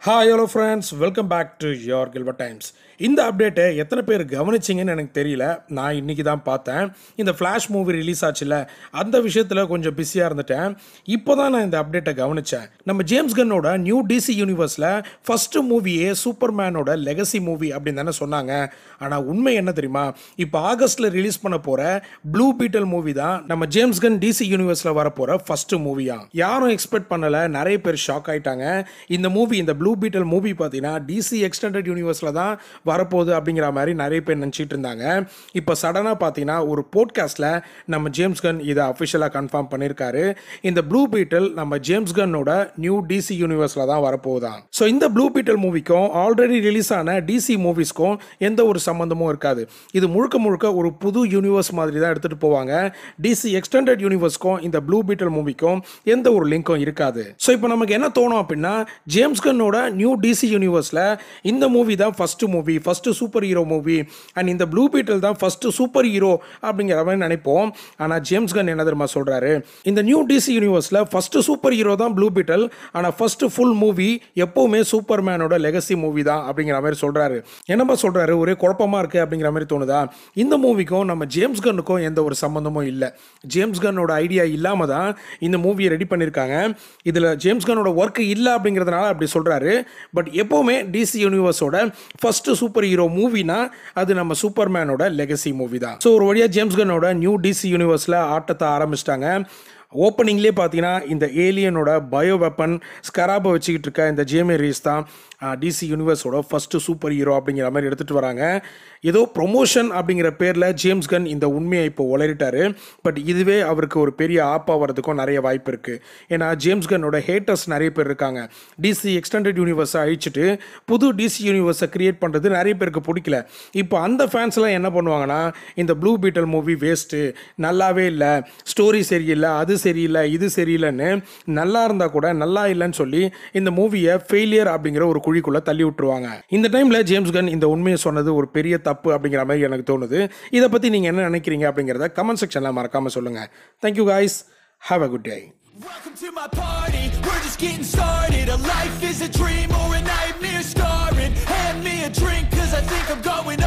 hi hello friends welcome back to your Gilbert times இந்த அப்டேட்டை எத்தனை பேர் கவனிச்சிங்கன்னு எனக்கு தெரியல நான் இன்னைக்கு தான் பார்த்தேன் இந்த ஃப்ளாஷ் மூவி ரிலீஸ் ஆச்சுல அந்த விஷயத்தில் கொஞ்சம் பிஸியாக இருந்துட்டேன் இப்போ தான் நான் இந்த அப்டேட்டை கவனித்தேன் நம்ம ஜேம்ஸ் கன்னோட நியூ டிசி யூனிவர்ஸில் ஃபஸ்ட்டு மூவியே சூப்பர்மேனோட லெகசி மூவி அப்படின்னு தானே சொன்னாங்க ஆனால் உண்மை என்ன தெரியுமா இப்போ ஆகஸ்ட்டில் ரிலீஸ் பண்ண போகிற ப்ளூ பீட்டல் மூவி தான் நம்ம ஜேம்ஸ் கன் டிசி யூனிவர்ஸில் வரப்போகிற ஃபஸ்ட்டு மூவியா யாரும் எக்ஸ்பெக்ட் பண்ணலை நிறைய பேர் ஷாக் ஆயிட்டாங்க இந்த மூவி இந்த ப்ளூ பீட்டல் மூவி பார்த்தீங்கன்னா டிசி எக்ஸ்டெண்டட் யூனிவர்ஸில் தான் வரப்போகுது அப்படிங்கிற மாதிரி நிறைய பேர் நினச்சிட்டு இருந்தாங்க இப்போ சடனாக பார்த்தீங்கன்னா ஒரு போட்காஸ்ட்டில் நம்ம ஜேம்ஸ் கன் இதை அஃபிஷியலாக கன்ஃபார்ம் பண்ணியிருக்காரு இந்த ப்ளூ பீட்டல் நம்ம ஜேம்ஸ் கன்னோட நியூ டிசி யூனிவர்ஸில் தான் வரப்போகுதான் ஸோ இந்த ப்ளூ பீட்டல் மூவிக்கும் ஆல்ரெடி ரிலீஸ் ஆன டிசி மூவிஸ்க்கும் எந்த ஒரு சம்மந்தமும் இருக்காது இது முழுக்க முழுக்க ஒரு புது யூனிவர்ஸ் மாதிரி தான் எடுத்துகிட்டு போவாங்க டிசி எக்ஸ்டெண்டட் யூனிவர்ஸ்க்கும் இந்த ப்ளூ பீட்டல் மூவிக்கும் எந்த ஒரு லிங்க்கும் இருக்காது ஸோ இப்போ நமக்கு என்ன தோணும் அப்படின்னா ஜேம்ஸ் கன்னோட நியூ டிசி யூனிவர்ஸில் இந்த மூவி தான் first movie first super hero movie and இந்த ப்ளூ பீட்டல் தான் ஃபஸ்ட்டு சூப்பர் ஹீரோ அப்படிங்கிற மாதிரி நினைப்போம் ஆனால் ஜேம்ஸ் கன் என்ன தெரியுமா சொல்கிறாரு இந்த நியூ டிசி யூனிவர்ஸில் ஃபஸ்ட்டு சூப்பர் ஹீரோ தான் ப்ளூ பீட்டல் ஆனால் ஃபஸ்ட்டு ஃபுல் மூவி எப்போவுமே சூப்பர் மேனோட லெகசி மூவி தான் அப்படிங்கிற மாதிரி சொல்கிறாரு என்னப்பா சொல்கிறாரு ஒரே குழப்பமாக இருக்குது அப்படிங்கிற மாதிரி தோணுதா இந்த மூவிக்கும் நம்ம ஜேம்ஸ் கன்னுக்கும் எந்த ஒரு சம்மந்தமும் இல்லை ஜேம்ஸ் கன்னோட ஐடியா இல்லாமல் தான் இந்த மூவியை ரெடி பண்ணியிருக்காங்க இதில் ஜேம்ஸ் கன்னோட ஒர்க் இல்லை அப்படிங்கிறதுனால அப்படி சொல்கிறாரு பட் எப்போவுமே டிசி யூனிவர்ஸோட ஃபஸ்ட்டு சூப்பர் ஹீரோ மூவினா அது நம்ம சூப்பர்மேனோட லெகசி மூவி தான் ஸோ ஒரு வழியாக ஜேம்ஸ் கன்னோட நியூ டிசி யூனிவர்ஸில் ஆட்டத்தை ஆரம்பிச்சிட்டாங்க ஓப்பனிங்லேயே பார்த்தீங்கன்னா இந்த ஏலியனோட பயோ வெப்பன் ஸ்கராபை வச்சுக்கிட்டு இருக்க இந்த ஜேமே ரீஸ் தான் டிசி யூனிவர்ஸோட ஃபஸ்ட்டு சூப்பர் ஹீரோ அப்படிங்கிற மாதிரி எடுத்துகிட்டு வராங்க ஏதோ ப்ரொமோஷன் அப்படிங்கிற பேரில் ஜேம்ஸ் கன் இந்த உண்மையை இப்போ உளறிட்டாரு பட் இதுவே அவருக்கு ஒரு பெரிய ஆப்பாக வரதுக்கும் நிறைய வாய்ப்பு இருக்குது ஏன்னா ஜேம்ஸ் கன்னோட ஹேட்டர்ஸ் நிறைய பேர் இருக்காங்க டிசி எக்ஸ்டெண்டட் யூனிவர்ஸை அழிச்சிட்டு புது டிசி யூனிவர்ஸை கிரியேட் பண்ணுறது நிறைய பேருக்கு பிடிக்கல இப்போ அந்த ஃபேன்ஸ்லாம் என்ன பண்ணுவாங்கன்னா இந்த ப்ளூ பீட்டல் மூவி வேஸ்ட்டு நல்லாவே இல்லை ஸ்டோரி சரியில்லை அது சரியில்லை இது சரியில்லைன்னு நல்லா இருந்தால் கூட நல்லா இல்லைன்னு சொல்லி இந்த மூவியை ஃபெயிலியர் அப்படிங்கிற ஒரு குழிக்குள்ளே தள்ளி விட்டுருவாங்க இந்த டைமில் ஜேம்ஸ் கன் இந்த உண்மையை சொன்னது ஒரு பெரிய தப்பு அப்படிங்கிற மாதிரி எனக்கு தோணுது இதை பற்றி நீங்கள் என்ன நினைக்கிறீங்க அப்படிங்கிறத கமெண்ட் செக்ஷனில் மறக்காமல் சொல்லுங்கள் thank you guys have a good day Welcome to my party, we're just getting started A life is a dream or a nightmare scarring Hand me a drink cause I think I'm going